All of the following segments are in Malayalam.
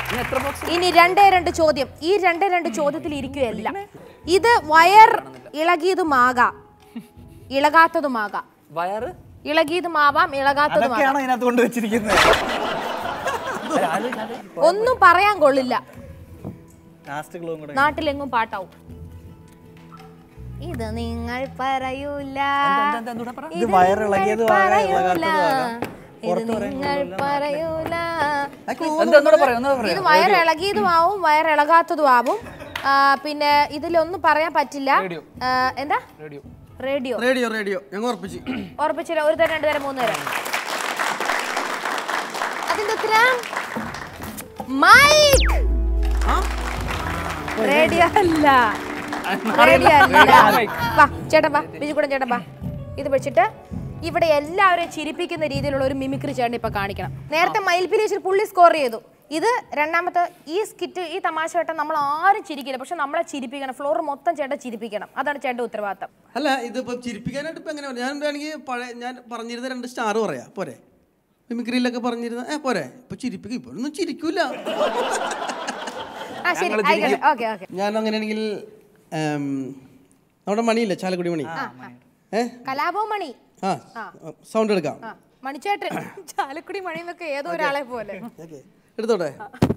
ഇനി എത്ര ബോക്സ് ഇനി രണ്ടേ രണ്ട് ചോദ്യം ഈ രണ്ടേ രണ്ട് ചോദ്യത്തിൽ ഇരിക്കുകയല്ല ഇത് വയർ ഇളകിയതുമാകാം ഇളകാത്തതുമാകാം വയറ് ഇളകിയതുമാവാം ഇളകാത്തതുമാകാം അതൊക്കെയാണ് അതിനകത്ത് കൊണ്ട് വെച്ചിരിക്കുന്നത് ഒന്നും പറയാൻ കൊള്ളില്ല ലാസ്റ്റ് ക്ലൂ കൂടെ നാട്ടിലെങ്ങും പാട്ടാവും ഇത് നിങ്ങൾ പറയൂല എന്താ, എന്താ, എന്തുകൂടെ പറ? ഇത് വയറിളകിയതുമാകാം, നിങ്ങൾ ഇളകാത്തതുമാകാം. പറയൂല. ഇത് നിങ്ങൾ പറയൂല എന്താ ഒന്നുകൂടെ പറയാം ഒന്നുകൂടെ ഇത് പറയാം വയറിളകിയതുമാവും വയറിളകാത്തതുമാവും ആ, പിന്നെ ഇതിലൊന്നും പറയാൻ പറ്റില്ല റേഡിയോ. ആ, എന്താ റേഡിയോ റേഡിയോ റേഡിയോ റേഡിയോ ഞങ്ങൾ ഉറപ്പിച്ചു ഉറപ്പിച്ചില്ല ഒരു തരം രണ്ട് തരം മൂന്ന് തരം അതിന്റെ ഉത്തരം മൈക്ക് റേഡിയോ അല്ല റേഡിയോ അല്ല വാ ചേട്ടൻ വാ ബിജുകൂടൻ ചേട്ടൻ വാ ഇത് വെച്ചിട്ട് ഇവിടെ എല്ലാവരെയും ചിരിപ്പിക്കുന്ന രീതിയിലുള്ള ഒരു മിമിക്രി ചേട്ടൻ ഇപ്പൊ കാണിക്കണം നേരത്തെ മയിൽപിലേശിൽ പുള്ളി സ്കോർ ചെയ്തു ഇത് രണ്ടാമത്തെ ഈ സ്കിറ്റ് ഈ തമാശ ചേട്ടൻ നമ്മൾ ആരും ചിരിക്കില്ല പക്ഷെ നമ്മളെ ചിരിപ്പിക്കണം ഫ്ലോർ മൊത്തം ചേട്ടൻ ചിരിപ്പിക്കണം അതാണ് ചേട്ടൻ്റെ ഉത്തരവാദിത്തം അല്ല ഇതിപ്പോ ചിരിപ്പിക്കാനായിട്ട് ഇപ്പൊ എങ്ങനെ ഞാൻ വേണമെങ്കിൽ പഴയ ഞാൻ പറഞ്ഞിരുന്ന രണ്ട് സ്റ്റാർ പറയാ പോരെ മിമിക്രിയിലൊക്കെ പറഞ്ഞിരുന്ന ഏ പോരെ ഇപ്പൊ ചിരിപ്പിക്കും ഇപ്പൊ ഒന്നും ചിരിക്കൂല ആ ശരി ആയിക്കോട്ടെ ഓക്കെ ഓക്കെ ഞാൻ അങ്ങനെയാണെങ്കിൽ ഉം, നമ്മുടെ മണിയില്ലേ ചാലക്കുടി മണി ഏ കലാപവും മണി ആ സൗണ്ട് എടുക്കാം ആ മണിച്ചേട്ടൻ ചാലക്കുടി മണി എന്നൊക്കെ ഏതോ ഒരാളെ പോലെ ഓക്കെ എടുത്തോട്ടെ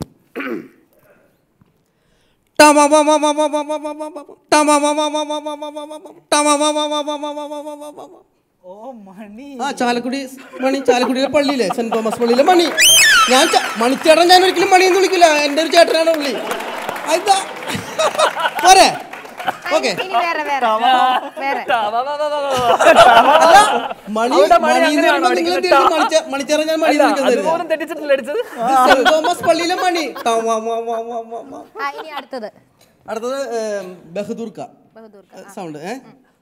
ഓ മണി ആ ചാലക്കുടി മണി ചാലക്കുടിയിലെ പള്ളിയിലെ സെന്റ് തോമസ് പള്ളിയിലെ മണി ഞാൻ ച- മണിച്ചേട്ടൻ ഞാൻ ഒരിക്കലും മണി എന്ന് വിളിക്കില്ല എൻ്റെ ഒരു ചേട്ടനാണ് പുള്ളി അതാ പോരെ ഓക്കെ ഇനി വേറെ വേറെ വേറെ വാ, വാ, വാ, വാ, വാ, വാ. അല്ല മണി അവിടെ മണി മണി എന്ന് അങ്ങനെയാണോ പറയുമ്പോൾ നിങ്ങൾ അടിക്കുന്നത്? എന്ത് ചെയ്തു? മണിച്ചേ- മണിച്ചേട്ടൻ ഞാൻ മണി എന്ന് അല്ല, വിളിക്കുന്നത് അതുപോലും തെറ്റിച്ചിട്ടില്ല അടിച്ചത് ഇത് സെന്റ് തോമസ് പള്ളിയിലെ മണി ടാ, വാ, വാ, വാ, വാ, വാ, വാ. ആ ഇനി അടുത്തത് അടുത്തത് ഏം, ബഹദൂർക്ക ബഹദൂർക്ക. സൗണ്ട് ഏ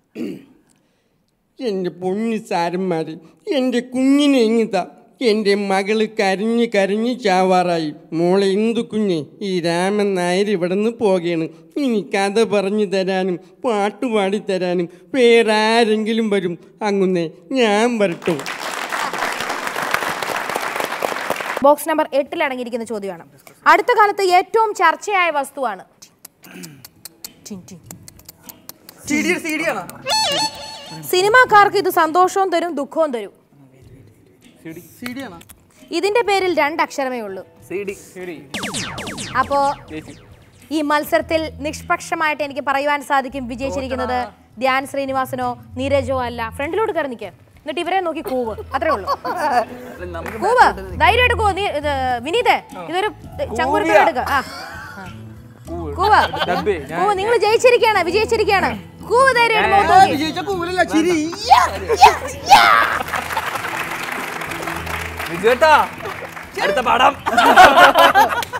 എൻ്റെ പൊന്നു സാരന്മാര് എൻ്റെ കുഞ്ഞിനെ എങ്ങിതാ എൻ്റെ മകള് കരഞ്ഞ് കരഞ്ഞ് ചാവാറായി മോളെ എന്തു കുഞ്ഞെ ഈ രാമൻ നായർ ഇവിടെ നിന്ന് പോകയാണ് ഇനി കഥ പറഞ്ഞു തരാനും പാട്ട് പാടി തരാനും വേറെ ആരെങ്കിലും വരും അങ്ങുന്നേ ഞാൻ വരട്ടോ ബോക്സ് നമ്പർ എട്ടിൽ അടങ്ങിയിരിക്കുന്ന ചോദ്യമാണ് അടുത്ത കാലത്ത് ഏറ്റവും ചർച്ചയായ വസ്തുവാണ് ടിൻ, ടിൻ. സിനിമാക്കാർക്ക് ഇത് സന്തോഷവും തരും ദുഃഖവും തരും ഇതിന്റെ പേരിൽ രണ്ട് അക്ഷരമേ ഉള്ളൂ സി ഡി സി ഡി അപ്പോ ചേച്ചി ഈ മത്സരത്തിൽ നിഷ്പക്ഷമായിട്ട് എനിക്ക് പറയുവാൻ സാധിക്കും വിജയിച്ചിരിക്കുന്നത് ധ്യാൻ ശ്രീനിവാസനോ നീരജോ അല്ല ഫ്രണ്ടിലോട്ട് കയറി നിൽക്കുക എന്നിട്ട് ഇവരെ നോക്കി കൂവ് അത്രേ ഉള്ളൂ നമുക്ക് കൂവ് ധൈര്യമായിട്ട് കൂവ് നീ ഇത് വിനീതേ ഇതൊരു ചങ്കുരുത്തം എടുക്ക ആ കൂവ് ഡബ്ബേ, ഞാൻ- കൂവ് നിങ്ങൾ ജയിച്ചിരിക്കുകയാണ് വിജയിച്ചിരിക്കുകയാണ് കൂവ് ധൈര്യമായിട്ട് മുഖത്ത് നോക്കി വിജയിച്ച കൂലല്ല ചിരി വിജുവേട്ടാ അടുത്ത പാടാം